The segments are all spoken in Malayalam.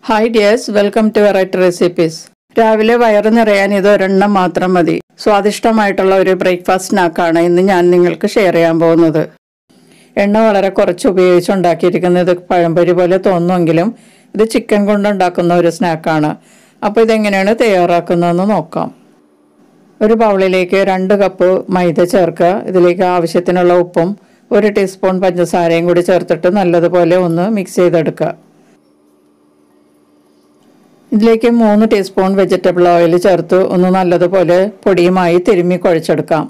hi dears welcome to variety recipes രാവിലെ വയറ് നിറയാൻ ഇത് ഒരെണ്ണം മാത്രം മതി സ്വാദിഷ്ടമായിട്ടുള്ള ഒരു ബ്രേക്ക്ഫാസ്റ്റ് സ്നാക്കാണ് ഇന്ന് ഞാൻ നിങ്ങൾക്ക് ഷെയർ ചെയ്യാൻ പോകുന്നത് എണ്ണ വളരെ കുറച്ച് ഉപയോഗിച്ചുണ്ടാക്കിയിരിക്കുന്നത് ഇത് പഴംപൊരി പോലെ തോന്നുമെങ്കിലും ഇത് ചിക്കൻ കൊണ്ടുണ്ടാക്കുന്ന ഒരു സ്നാക്കാണ് അപ്പോൾ ഇതെങ്ങനെയാണ് തയ്യാറാക്കുന്നതെന്ന് നോക്കാം ഒരു ബൗളിലേക്ക് രണ്ട് കപ്പ് മൈദ ചേർക്കുക ഇതിലേക്ക് ആവശ്യത്തിനുള്ള ഉപ്പും ഒരു ടീസ്പൂൺ പഞ്ചസാരയും കൂടി ചേർത്തിട്ട് നല്ലതുപോലെ ഒന്ന് മിക്സ് ചെയ്തെടുക്കുക ഇതിലേക്ക് മൂന്ന് ടീസ്പൂൺ വെജിറ്റബിൾ ഓയിൽ ചേർത്ത് ഒന്ന് നല്ലതുപോലെ പൊടിയുമായി തിരുമ്മി കുഴച്ചെടുക്കാം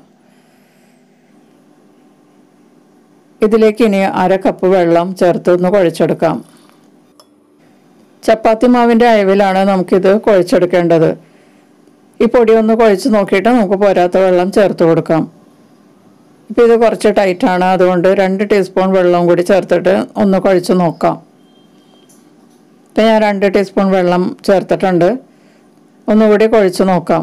ഇതിലേക്ക് ഇനി അര കപ്പ് വെള്ളം ചേർത്ത് ഒന്ന് കുഴച്ചെടുക്കാം ചപ്പാത്തി മാവിൻ്റെ അയവിലാണ് നമുക്കിത് കുഴച്ചെടുക്കേണ്ടത് ഈ പൊടി ഒന്ന് കുഴച്ച് നോക്കിയിട്ട് നമുക്ക് പോരാത്ത വെള്ളം ചേർത്ത് കൊടുക്കാം ഇപ്പോൾ ഇത് കുറച്ച് ടൈറ്റാണ് അതുകൊണ്ട് രണ്ട് ടീസ്പൂൺ വെള്ളവും കൂടി ചേർത്തിട്ട് ഒന്ന് കുഴച്ച് നോക്കാം ഇപ്പം ഞാൻ രണ്ട് ടീസ്പൂൺ വെള്ളം ചേർത്തിട്ടുണ്ട് ഒന്നുകൂടി കുഴച്ച് നോക്കാം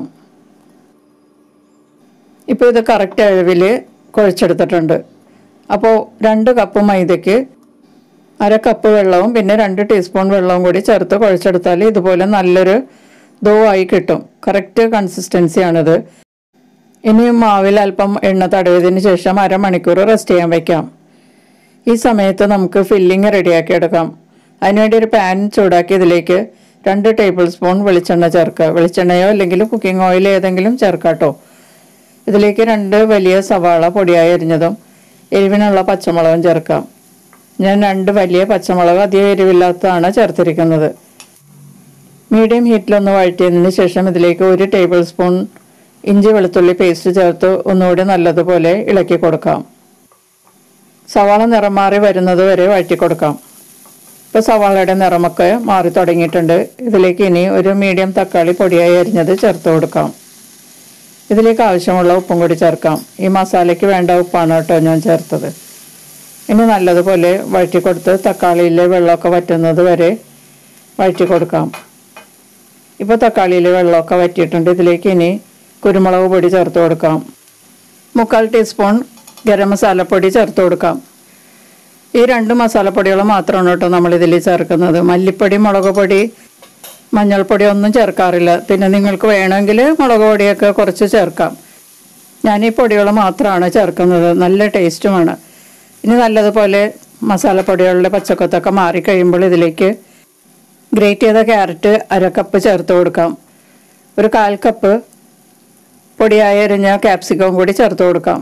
ഇപ്പോൾ ഇത് കറക്റ്റ് അളവിൽ കുഴച്ചെടുത്തിട്ടുണ്ട് അപ്പോൾ രണ്ട് കപ്പ് മൈദയ്ക്ക് അര കപ്പ് വെള്ളവും പിന്നെ രണ്ട് ടീസ്പൂൺ വെള്ളവും കൂടി ചേർത്ത് കുഴച്ചെടുത്താൽ ഇതുപോലെ നല്ലൊരു ദോ ആയി കിട്ടും കറക്റ്റ് കൺസിസ്റ്റൻസിയാണിത് ഇനി മാവിൽ അല്പം എണ്ണ തടവിയതിന് ശേഷം അരമണിക്കൂർ റെസ്റ്റ് ചെയ്യാൻ വയ്ക്കാം ഈ സമയത്ത് നമുക്ക് ഫില്ലിങ് റെഡിയാക്കി എടുക്കാം അതിനുവേണ്ടി ഒരു പാൻ ചൂടാക്കി ഇതിലേക്ക് രണ്ട് ടേബിൾ സ്പൂൺ വെളിച്ചെണ്ണ ചേർക്കുക വെളിച്ചെണ്ണയോ അല്ലെങ്കിൽ കുക്കിംഗ് ഓയിൽ ഏതെങ്കിലും ചേർക്കാട്ടോ ഇതിലേക്ക് രണ്ട് വലിയ സവാള പൊടിയായി അരിഞ്ഞതും എരിവിനുള്ള പച്ചമുളകും ചേർക്കാം ഞാൻ രണ്ട് വലിയ പച്ചമുളക് അധികം എരിവില്ലാത്തതാണ് ചേർത്തിരിക്കുന്നത് മീഡിയം ഹീറ്റിലൊന്ന് വഴറ്റിയതിന് ശേഷം ഇതിലേക്ക് ഒരു ടേബിൾ സ്പൂൺ ഇഞ്ചി വെളുത്തുള്ളി പേസ്റ്റ് ചേർത്ത് ഒന്നുകൂടി നല്ലതുപോലെ ഇളക്കി കൊടുക്കാം സവാള നിറം മാറി വരുന്നത് വരെ വഴറ്റി കൊടുക്കാം ഇപ്പോൾ സവാളയുടെ നിറമൊക്കെ മാറി തുടങ്ങിയിട്ടുണ്ട് ഇതിലേക്ക് ഇനി ഒരു മീഡിയം തക്കാളി പൊടിയായി അരിഞ്ഞത് ചേർത്ത് കൊടുക്കാം ഇതിലേക്ക് ആവശ്യമുള്ള ഉപ്പും കൂടി ചേർക്കാം ഈ മസാലയ്ക്ക് വേണ്ട ഉപ്പാണ് കേട്ടോ ഞാൻ ചേർത്തത് ഇനി നല്ലതുപോലെ വഴറ്റി കൊടുത്ത് തക്കാളിയിലെ വെള്ളമൊക്കെ വറ്റുന്നത് വരെ വഴറ്റി കൊടുക്കാം ഇപ്പോൾ തക്കാളിയിലെ വെള്ളമൊക്കെ വറ്റിയിട്ടുണ്ട് ഇതിലേക്ക് ഇനി കുരുമുളക് പൊടി ചേർത്ത് കൊടുക്കാം മുക്കാൽ ടീസ്പൂൺ ഗരം മസാലപ്പൊടി ചേർത്ത് കൊടുക്കാം ഈ രണ്ട് മസാലപ്പൊടികൾ മാത്രമാണ് കേട്ടോ നമ്മൾ ഇതിൽ ചേർക്കുന്നത് മല്ലിപ്പൊടി മുളക് പൊടി മഞ്ഞൾപ്പൊടി ഒന്നും ചേർക്കാറില്ല പിന്നെ നിങ്ങൾക്ക് വേണമെങ്കിൽ മുളക് പൊടിയൊക്കെ കുറച്ച് ചേർക്കാം ഞാൻ ഈ പൊടികൾ മാത്രമാണ് ചേർക്കുന്നത് നല്ല ടേസ്റ്റുമാണ് ഇനി നല്ലതുപോലെ മസാലപ്പൊടികളുടെ പച്ചക്കൊത്തൊക്കെ മാറിക്കഴിയുമ്പോൾ ഇതിലേക്ക് ഗ്രേറ്റ് ചെയ്ത ക്യാരറ്റ് അര കപ്പ് ചേർത്ത് കൊടുക്കാം ഒരു കാൽ കപ്പ് പൊടിയായി അരിഞ്ഞ ക്യാപ്സിക്കവും കൂടി ചേർത്ത് കൊടുക്കാം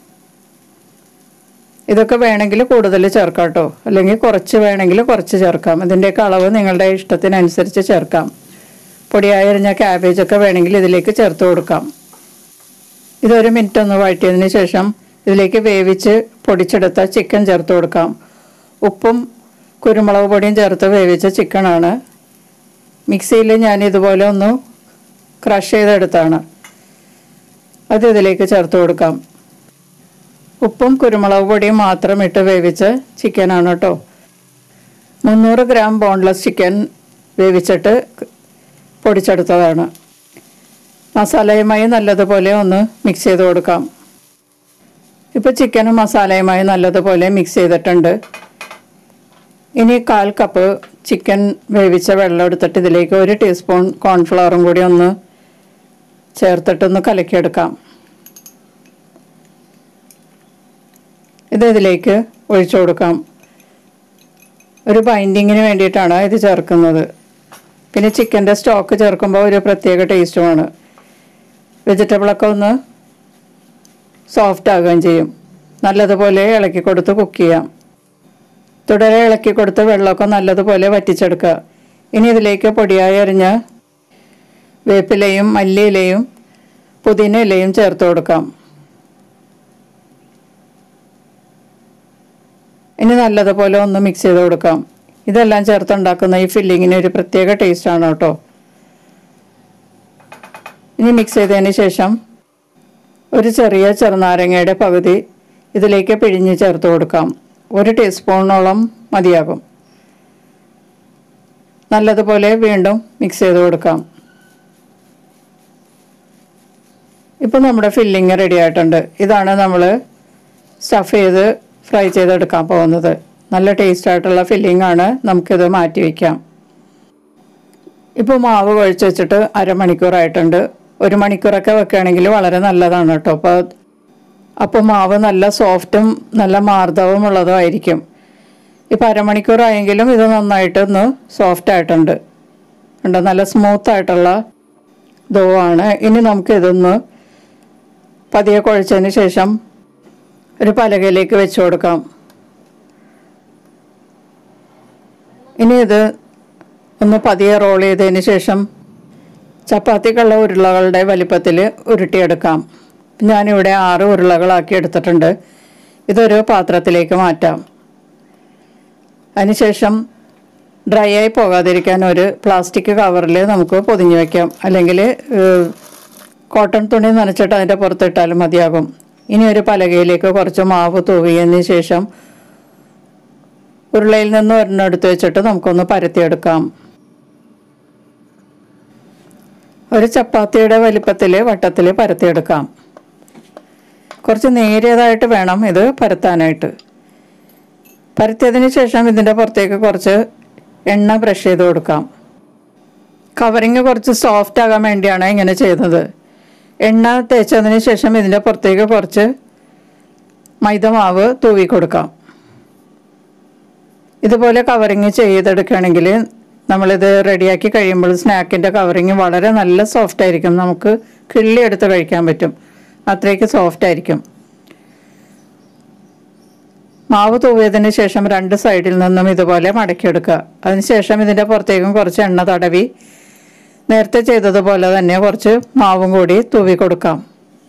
ഇതൊക്കെ വേണമെങ്കിൽ കൂടുതൽ ചേർക്കാം കേട്ടോ അല്ലെങ്കിൽ കുറച്ച് വേണമെങ്കിൽ കുറച്ച് ചേർക്കാം ഇതിൻ്റെയൊക്കെ അളവ് നിങ്ങളുടെ ഇഷ്ടത്തിനനുസരിച്ച് ചേർക്കാം പൊടിയായി അരിഞ്ഞ ക്യാബേജൊക്കെ വേണമെങ്കിൽ ഇതിലേക്ക് ചേർത്ത് കൊടുക്കാം ഇതൊരു മിനിറ്റ് ഒന്ന് വഴറ്റിയതിന് ശേഷം ഇതിലേക്ക് വേവിച്ച് പൊടിച്ചെടുത്ത ചിക്കൻ ചേർത്ത് കൊടുക്കാം ഉപ്പും കുരുമുളക് പൊടിയും ചേർത്ത് വേവിച്ച ചിക്കനാണ് മിക്സിയിൽ ഞാൻ ഇതുപോലെ ഒന്ന് ക്രഷ് ചെയ്തെടുത്താണ് അത് ഇതിലേക്ക് ചേർത്ത് കൊടുക്കാം ഉപ്പും കുരുമുളക് പൊടിയും മാത്രം ഇട്ട് വേവിച്ച ചിക്കനാണ് കേട്ടോ മുന്നൂറ് ഗ്രാം ബോൺലെസ് ചിക്കൻ വേവിച്ചിട്ട് പൊടിച്ചെടുത്തതാണ് മസാലയുമായി നല്ലതുപോലെ ഒന്ന് മിക്സ് ചെയ്ത് കൊടുക്കാം ഇപ്പോൾ ചിക്കനും മസാലയുമായി നല്ലതുപോലെ മിക്സ് ചെയ്തിട്ടുണ്ട് ഇനി കാൽ കപ്പ് ചിക്കൻ വേവിച്ച വെള്ളം എടുത്തിട്ട് ഇതിലേക്ക് ഒരു ടീസ്പൂൺ കോൺഫ്ലവറും കൂടി ഒന്ന് ചേർത്തിട്ടൊന്ന് കലക്കിയെടുക്കാം ഇത് ഇതിലേക്ക് ഒഴിച്ചു കൊടുക്കാം ഒരു ബൈൻഡിങ്ങിന് വേണ്ടിയിട്ടാണ് ഇത് ചേർക്കുന്നത് പിന്നെ ചിക്കൻ്റെ സ്റ്റോക്ക് ചേർക്കുമ്പോൾ ഒരു പ്രത്യേക ടേസ്റ്റുമാണ് വെജിറ്റബിളൊക്കെ ഒന്ന് സോഫ്റ്റ് ആകുകയും ചെയ്യും നല്ലതുപോലെ ഇളക്കി കൊടുത്ത് കുക്ക് ചെയ്യാം തുടരെ ഇളക്കി കൊടുത്ത് വെള്ളമൊക്കെ നല്ലതുപോലെ വറ്റിച്ചെടുക്കുക ഇനി ഇതിലേക്ക് പൊടിയായി അരിഞ്ഞ വേപ്പിലയും മല്ലിയിലയും പുതിന ഇലയും ചേർത്ത് കൊടുക്കാം ഇനി നല്ലതുപോലെ ഒന്ന് മിക്സ് ചെയ്ത് കൊടുക്കാം ഇതെല്ലാം ചേർത്തുണ്ടാക്കുന്ന ഈ ഫില്ലിങ്ങിന് ഒരു പ്രത്യേക ടേസ്റ്റാണ് കേട്ടോ ഇനി മിക്സ് ചെയ്തതിന് ശേഷം ഒരു ചെറിയ ചെറുനാരങ്ങയുടെ പകുതി ഇതിലേക്ക് പിഴിഞ്ഞ് ചേർത്ത് കൊടുക്കാം ഒരു ടീസ്പൂണോളം മതിയാകും നല്ലതുപോലെ വീണ്ടും മിക്സ് ചെയ്ത് കൊടുക്കാം ഇപ്പോൾ നമ്മുടെ ഫില്ലിങ് റെഡി ആയിട്ടുണ്ട് ഇതാണ് നമ്മൾ സ്റ്റഫ് ചെയ്ത് ഫ്രൈ ചെയ്തെടുക്കാൻ പോകുന്നത് നല്ല ടേസ്റ്റ് ആയിട്ടുള്ള ഫില്ലിംഗ് ആണ് നമുക്കിത് മാറ്റി വയ്ക്കാം ഇപ്പോൾ മാവ് കുഴച്ച് വെച്ചിട്ട് അരമണിക്കൂറായിട്ടുണ്ട് ഒരു മണിക്കൂറൊക്കെ വെക്കുകയാണെങ്കിൽ വളരെ നല്ലതാണ് കേട്ടോ അപ്പോൾ അപ്പോൾ മാവ് നല്ല സോഫ്റ്റും നല്ല മാർദ്ദവും ഉള്ളതുമായിരിക്കും ഇപ്പം അരമണിക്കൂറായെങ്കിലും ഇത് നന്നായിട്ട് ഒന്ന് സോഫ്റ്റ് ആയിട്ടുണ്ട് ഉണ്ട് നല്ല സ്മൂത്ത് ആയിട്ടുള്ള ദോ ആണ് ഇനി നമുക്ക് ഇതൊന്ന് പതിയെ കുഴച്ചതിന് ശേഷം ഒരു പലകയിലേക്ക് വെച്ച് കൊടുക്കാം ഇനി ഇത് ഒന്ന് പതിയെ റോൾ ചെയ്തതിന് ശേഷം ചപ്പാത്തിക്കുള്ള ഉരുളകളുടെ വലിപ്പത്തിൽ ഉരുട്ടിയെടുക്കാം ഞാനിവിടെ ആറ് ഉരുളകളാക്കി എടുത്തിട്ടുണ്ട് ഇതൊരു പാത്രത്തിലേക്ക് മാറ്റാം അതിനുശേഷം ഡ്രൈ ആയി പോകാതിരിക്കാൻ ഒരു പ്ലാസ്റ്റിക് കവറിൽ നമുക്ക് പൊതിഞ്ഞ് വയ്ക്കാം അല്ലെങ്കിൽ കോട്ടൺ തുണി നനച്ചിട്ട് അതിൻ്റെ പുറത്തിട്ടാലും മതിയാകും ഇനി ഒരു പലകയിലേക്ക് കുറച്ച് മാവ് തൂവിയതിന് ശേഷം ഉരുളയിൽ നിന്ന് ഒരെണ്ണം എടുത്ത് വെച്ചിട്ട് നമുക്കൊന്ന് പരത്തിയെടുക്കാം ഒരു ചപ്പാത്തിയുടെ വലിപ്പത്തിൽ വട്ടത്തിൽ പരത്തിയെടുക്കാം കുറച്ച് നേരിയതായിട്ട് വേണം ഇത് പരത്താനായിട്ട് പരത്തിയതിന് ശേഷം ഇതിൻ്റെ പുറത്തേക്ക് കുറച്ച് എണ്ണ ബ്രഷ് ചെയ്ത് കൊടുക്കാം കവറിങ് കുറച്ച് സോഫ്റ്റ് ആകാൻ വേണ്ടിയാണ് ഇങ്ങനെ ചെയ്യുന്നത് എണ്ണ തേച്ചതിന് ശേഷം ഇതിൻ്റെ പുറത്തേക്ക് കുറച്ച് മൈദമാവ് തൂവി കൊടുക്കാം ഇതുപോലെ കവറിങ് ചെയ്തെടുക്കുകയാണെങ്കിൽ നമ്മളിത് റെഡിയാക്കി കഴിയുമ്പോൾ സ്നാക്കിൻ്റെ കവറിങ് വളരെ നല്ല സോഫ്റ്റ് ആയിരിക്കും നമുക്ക് കിള്ളി എടുത്ത് കഴിക്കാൻ പറ്റും അത്രയ്ക്ക് സോഫ്റ്റ് ആയിരിക്കും മാവ് തൂവിയതിന് ശേഷം രണ്ട് സൈഡിൽ നിന്നും ഇതുപോലെ മടക്കിയെടുക്കുക അതിനുശേഷം ഇതിൻ്റെ പുറത്തേക്കും കുറച്ച് എണ്ണ തടവി നേരത്തെ ചെയ്തതുപോലെ തന്നെ കുറച്ച് മാവും കൂടി തൂവി കൊടുക്കാം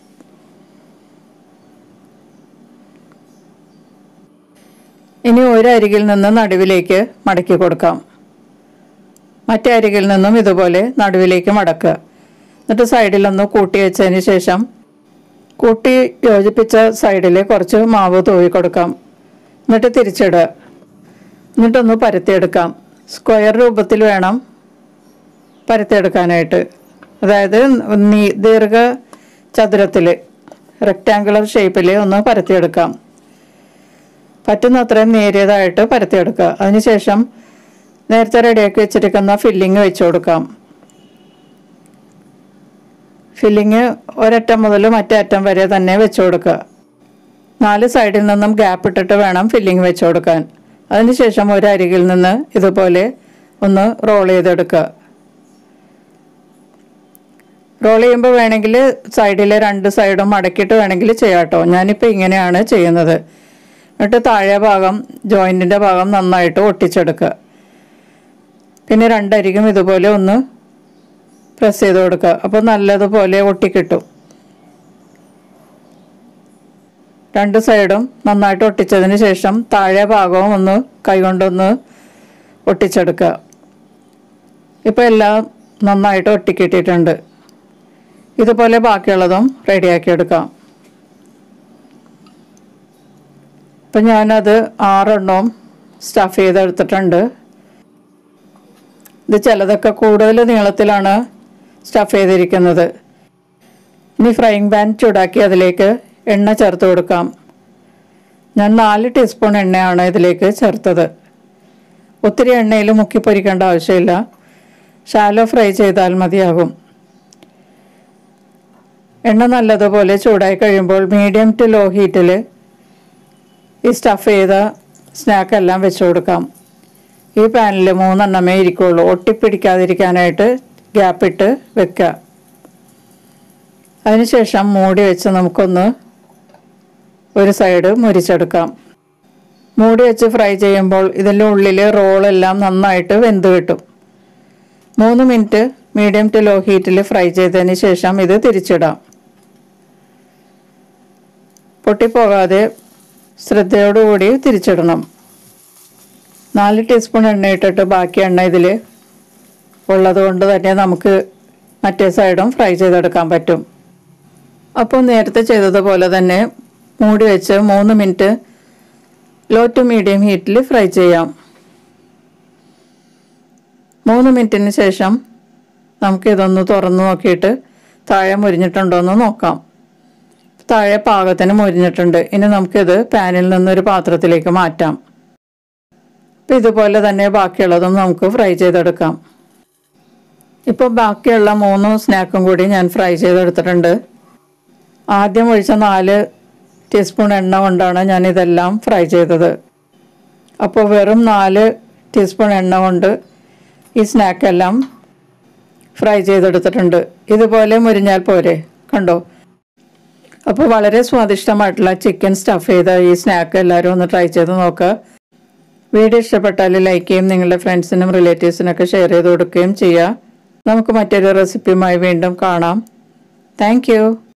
ഇനി ഒരു അരികിൽ നിന്ന് നടുവിലേക്ക് മടക്കി കൊടുക്കാം മറ്റേ അരികിൽ നിന്നും ഇതുപോലെ നടുവിലേക്ക് മടക്കുക എന്നിട്ട് സൈഡിലൊന്ന് കൂട്ടി വെച്ചതിന് ശേഷം കൂട്ടി യോജിപ്പിച്ച സൈഡിൽ കുറച്ച് മാവ് തൂവി കൊടുക്കാം എന്നിട്ട് തിരിച്ചിടുക എന്നിട്ടൊന്ന് പരത്തിയെടുക്കാം സ്ക്വയർ രൂപത്തിൽ വേണം പരത്തിയെടുക്കാനായിട്ട് അതായത് നീ ദീർഘ ചതുരത്തിൽ റെക്റ്റാങ്കുലർ ഷേപ്പിൽ ഒന്ന് പരത്തിയെടുക്കാം പറ്റുന്നത്രയും നേരിയതായിട്ട് പരത്തിയെടുക്കുക അതിനുശേഷം നേരത്തെ റെഡിയാക്കി വെച്ചിരിക്കുന്ന ഫില്ലിങ് വെച്ച് കൊടുക്കാം ഫില്ലിങ് ഒരറ്റം മുതൽ മറ്റേ അറ്റം വരെ തന്നെ വെച്ച് കൊടുക്കുക നാല് സൈഡിൽ നിന്നും ഗ്യാപ്പ് ഇട്ടിട്ട് വേണം ഫില്ലിങ് വെച്ച് കൊടുക്കാൻ അതിനുശേഷം ഒരു അരികിൽ നിന്ന് ഇതുപോലെ ഒന്ന് റോൾ ചെയ്തെടുക്കുക റോൾ ചെയ്യുമ്പോൾ വേണമെങ്കിൽ സൈഡിലെ രണ്ട് സൈഡും മടക്കിയിട്ട് വേണമെങ്കിൽ ചെയ്യാം കേട്ടോ ഞാനിപ്പോൾ ഇങ്ങനെയാണ് ചെയ്യുന്നത് എന്നിട്ട് താഴെ ഭാഗം ജോയിൻറ്റിൻ്റെ ഭാഗം നന്നായിട്ട് ഒട്ടിച്ചെടുക്കുക പിന്നെ രണ്ടരികും ഇതുപോലെ ഒന്ന് പ്രസ് ചെയ്ത് കൊടുക്കുക അപ്പോൾ നല്ലതുപോലെ ഒട്ടിക്കിട്ടും രണ്ട് സൈഡും നന്നായിട്ട് ഒട്ടിച്ചതിന് ശേഷം താഴെ ഭാഗവും ഒന്ന് കൈകൊണ്ടൊന്ന് ഒട്ടിച്ചെടുക്കുക ഇപ്പോൾ എല്ലാം നന്നായിട്ട് ഒട്ടിക്കിട്ടിട്ടുണ്ട് ഇതുപോലെ ബാക്കിയുള്ളതും റെഡിയാക്കി എടുക്കാം ഇപ്പം ഞാനത് ആറെണ്ണവും സ്റ്റഫ് ചെയ്തെടുത്തിട്ടുണ്ട് ഇത് ചിലതൊക്കെ കൂടുതൽ നീളത്തിലാണ് സ്റ്റഫ് ചെയ്തിരിക്കുന്നത് ഇനി ഫ്രൈങ് പാൻ ചൂടാക്കി അതിലേക്ക് എണ്ണ ചേർത്ത് കൊടുക്കാം ഞാൻ നാല് ടീസ്പൂൺ എണ്ണയാണ് ഇതിലേക്ക് ചേർത്തത് ഒത്തിരി എണ്ണയിൽ മുക്കി പൊരിക്കേണ്ട ആവശ്യമില്ല ഷാലോ ഫ്രൈ ചെയ്താൽ മതിയാകും എണ്ണ നല്ലതുപോലെ ചൂടായി കഴിയുമ്പോൾ മീഡിയം ടു ലോ ഹീറ്റിൽ ഈ സ്റ്റഫ് ചെയ്ത സ്നാക്കെല്ലാം വെച്ച് കൊടുക്കാം ഈ പാനിൽ മൂന്നെണ്ണമേ ഇരിക്കുള്ളൂ ഒട്ടിപ്പിടിക്കാതിരിക്കാനായിട്ട് ഗ്യാപ്പിട്ട് വെക്കുക അതിനുശേഷം മൂടി വെച്ച് നമുക്കൊന്ന് ഒരു സൈഡ് മുരിച്ചെടുക്കാം മൂടി വെച്ച് ഫ്രൈ ചെയ്യുമ്പോൾ ഇതിൻ്റെ ഉള്ളിൽ റോളെല്ലാം നന്നായിട്ട് വെന്ത് കിട്ടും മൂന്ന് മിനിറ്റ് മീഡിയം ടു ലോ ഹീറ്റിൽ ഫ്രൈ ചെയ്തതിന് ശേഷം ഇത് തിരിച്ചിടാം പൊട്ടിപ്പോകാതെ ശ്രദ്ധയോടുകൂടി തിരിച്ചിടണം നാല് ടീസ്പൂൺ എണ്ണ ഇട്ടിട്ട് ബാക്കി എണ്ണ ഇതിൽ ഉള്ളത് കൊണ്ട് തന്നെ നമുക്ക് മറ്റേ സൈഡും ഫ്രൈ ചെയ്തെടുക്കാൻ പറ്റും അപ്പോൾ നേരത്തെ ചെയ്തതുപോലെ തന്നെ മൂടി വെച്ച് മൂന്ന് മിനിറ്റ് ലോ ടു മീഡിയം ഹീറ്റിൽ ഫ്രൈ ചെയ്യാം മൂന്ന് മിനിറ്റിന് ശേഷം നമുക്കിതൊന്ന് തുറന്ന് നോക്കിയിട്ട് താഴെ മുരിഞ്ഞിട്ടുണ്ടോ എന്ന് നോക്കാം താഴെ പാകത്തിന് മുരിഞ്ഞിട്ടുണ്ട് ഇനി നമുക്കിത് പാനിൽ നിന്നൊരു പാത്രത്തിലേക്ക് മാറ്റാം അപ്പം ഇതുപോലെ തന്നെ ബാക്കിയുള്ളതും നമുക്ക് ഫ്രൈ ചെയ്തെടുക്കാം ഇപ്പോൾ ബാക്കിയുള്ള മൂന്ന് സ്നാക്കും കൂടി ഞാൻ ഫ്രൈ ചെയ്തെടുത്തിട്ടുണ്ട് ആദ്യം ഒഴിച്ച നാല് ടീസ്പൂൺ എണ്ണ കൊണ്ടാണ് ഞാൻ ഇതെല്ലാം ഫ്രൈ ചെയ്തത് അപ്പോൾ വെറും നാല് ടീസ്പൂൺ എണ്ണ കൊണ്ട് ഈ സ്നാക്കെല്ലാം ഫ്രൈ ചെയ്തെടുത്തിട്ടുണ്ട് ഇതുപോലെ മുരിഞ്ഞാൽ പോരെ കണ്ടോ അപ്പോൾ വളരെ സ്വാദിഷ്ടമായിട്ടുള്ള ചിക്കൻ സ്റ്റഫ് ചെയ്ത ഈ സ്നാക്ക് എല്ലാവരും ഒന്ന് ട്രൈ ചെയ്ത് നോക്കുക വീഡിയോ ഇഷ്ടപ്പെട്ടാൽ ലൈക്ക് ചെയ്യും നിങ്ങളുടെ ഫ്രണ്ട്സിനും റിലേറ്റീവ്സിനൊക്കെ ഷെയർ ചെയ്ത് കൊടുക്കുകയും ചെയ്യുക നമുക്ക് മറ്റൊരു റെസിപ്പിയുമായി വീണ്ടും കാണാം താങ്ക്